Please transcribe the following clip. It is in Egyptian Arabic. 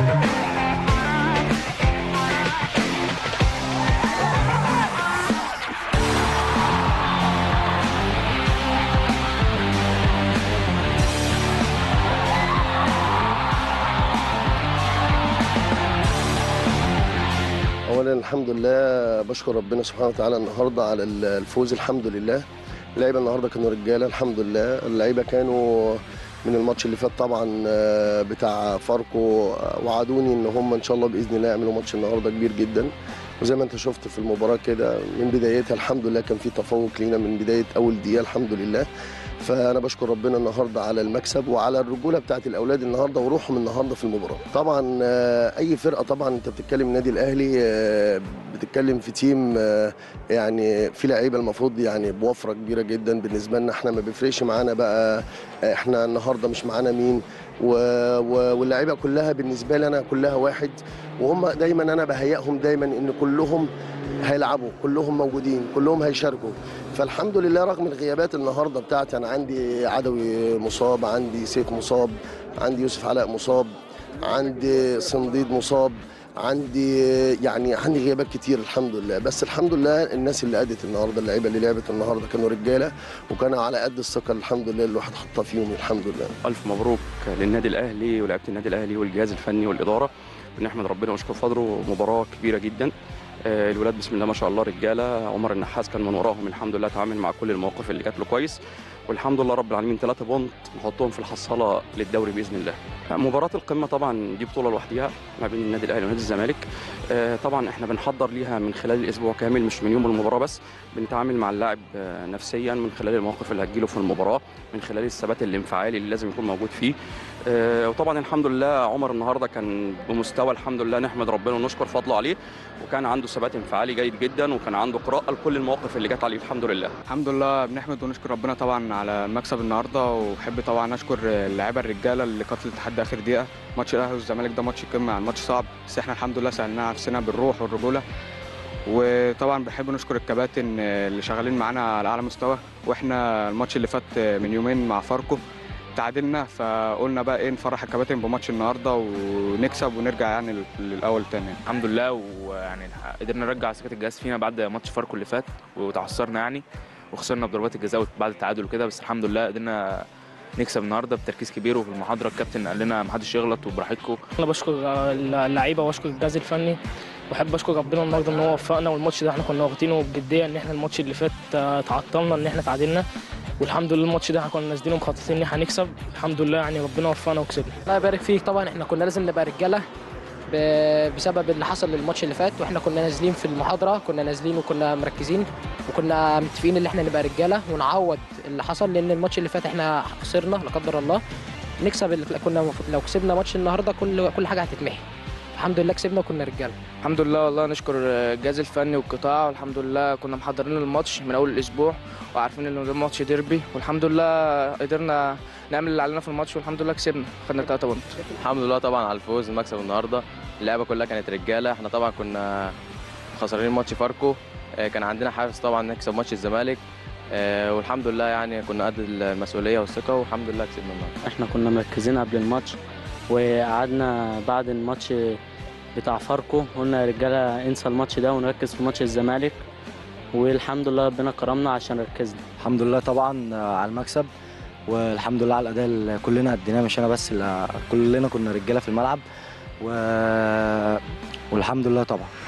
اولا الحمد لله بشكر ربنا سبحانه وتعالى النهارده على الفوز الحمد لله اللعيبه النهارده كانوا رجاله الحمد لله اللعيبه كانوا من الماتش اللي فات طبعا آه، بتاع فاركو آه، وعدوني ان هم ان شاء الله باذن الله يعملوا ماتش النهارده كبير جدا وزي ما انت شفت في المباراه كده من بدايتها الحمد لله كان في تفوق لينا من بدايه اول دقيقه الحمد لله فانا بشكر ربنا النهارده على المكسب وعلى الرجوله بتاعت الاولاد النهارده وروحهم النهارده في المباراه طبعا آه، اي فرقه طبعا انت بتتكلم النادي الاهلي آه، بتتكلم في تيم آه، يعني في لعيبه المفروض يعني بوفره كبيره جدا بالنسبه لنا احنا ما بيفرقش معانا بقى آه، احنا النهارده مش معانا مين و- و- واللعيبه كلها بالنسبه لي انا كلها واحد وهم دايما انا بهيئهم دايما ان كلهم هيلعبوا كلهم موجودين كلهم هيشاركوا فالحمد لله رغم الغيابات النهارده بتاعتي انا عندي عدوي مصاب عندي سيف مصاب عندي يوسف علاء مصاب عندي صنديد مصاب عندي يعني عندي غيابات كتير الحمد لله بس الحمد لله الناس اللي ادت النهارده اللعيبه اللي لعبت النهارده كانوا رجاله وكانوا على قد الثقه الحمد لله اللي الواحد حطها فيهم الحمد لله ألف مبروك للنادي الأهلي ولاعيبة النادي الأهلي والجهاز الفني والإدارة بنحمد ربنا ونشكر فضله مباراة كبيرة جدا آه، الولاد بسم الله ما شاء الله رجالة عمر النحاس كان من وراهم الحمد لله تعامل مع كل المواقف اللي جات له كويس والحمد لله رب العالمين ثلاثة بونت نحطهم في الحصالة للدوري بإذن الله مباراة القمة طبعا دي بطولة لوحديها ما بين النادي الأهلي ونادي الزمالك آه، طبعا احنا بنحضر ليها من خلال الأسبوع كامل مش من يوم المباراة بس بنتعامل مع اللاعب آه، نفسيا من خلال المواقف اللي هتجيله في المباراة من خلال الثبات الانفعالي اللي لازم يكون موجود فيه آه، وطبعا الحمد لله عمر النهارده كان بمستوى الحمد لله نحمد ربنا ونشكر فضله عليه وكان عنده ثبات انفعالي جيد جدا وكان عنده قراءه لكل المواقف اللي جت عليه الحمد لله الحمد لله بنحمد ونشكر ربنا طبعا على المكسب النهارده وبحب طبعا اشكر اللعيبه الرجاله اللي قتلوا التحدي اخر دقيقه ماتش الاهلي والزمالك ده ماتش قمه يعني ماتش صعب بس احنا الحمد لله سالناه نفسنا بالروح والرجوله وطبعا بحب نشكر الكباتن اللي شغالين معانا على اعلى مستوى واحنا الماتش اللي فات من يومين مع فاركو تعادلنا فقلنا بقى ايه نفرح الكباتن بماتش النهارده ونكسب ونرجع يعني لل- للاول تاني يعني. الحمد لله ويعني قدرنا نرجع ثقه الجهاز فينا بعد ماتش فاركو اللي فات وتعثرنا يعني وخسرنا بضربات الجزاء بعد التعادل وكده بس الحمد لله قدرنا نكسب النهارده بتركيز كبير وفي المحاضره الكابتن قال لنا محدش يغلط وبراحتكم انا بشكر اللعيبه واشكر الجهاز الفني واحب اشكر ربنا النهارده ان هو وفقنا والماتش ده احنا كنا واخدينه بجديه ان احنا الماتش اللي فات آه، تعطلنا ان احنا تعادلنا والحمد لله الماتش ده احنا كنا نازلين مخططين ان احنا هنكسب الحمد لله يعني ربنا وفقنا وكسبنا الله يبارك فيك طبعا احنا كنا لازم نبقى رجاله ب- بسبب اللي حصل للماتش اللي فات واحنا كنا نازلين في المحاضره كنا نازلين وكنا مركزين وكنا متفقين ان احنا نبقى رجاله ونعوض اللي حصل لان الماتش اللي فات احنا خسرنا لا قدر الله نكسب اللي كنا المفروض- لو كسبنا ماتش النهارده كل كل حاجه هتتمحي الحمد لله كسبنا وكنا رجاله الحمد لله والله نشكر الجهاز الفني والقطاع والحمد لله كنا محضرين الماتش من اول الاسبوع وعارفين ان ده ماتش ديربي والحمد لله قدرنا نعمل اللي علينا في الماتش والحمد لله كسبنا خدنا 3 بونت الحمد لله طبعا على الفوز المكسب النهارده اللعبه كلها كانت رجاله احنا طبعا كنا خسرانين ماتش فاركو آه، كان عندنا حافز طبعا نكسب ماتش الزمالك آه، والحمد لله يعني كنا قد المسؤوليه والثقه والحمد لله كسبنا النهارده احنا كنا مركزين قبل الماتش وقعدنا بعد الماتش بتاع فاركو قلنا يا رجاله انسى الماتش ده ونركز في ماتش الزمالك والحمد لله ربنا كرمنا عشان ركزنا الحمد لله طبعا على المكسب والحمد لله على الاداء اللي كلنا اديناه مش انا بس اللي كلنا كنا رجاله في الملعب و... والحمد لله طبعا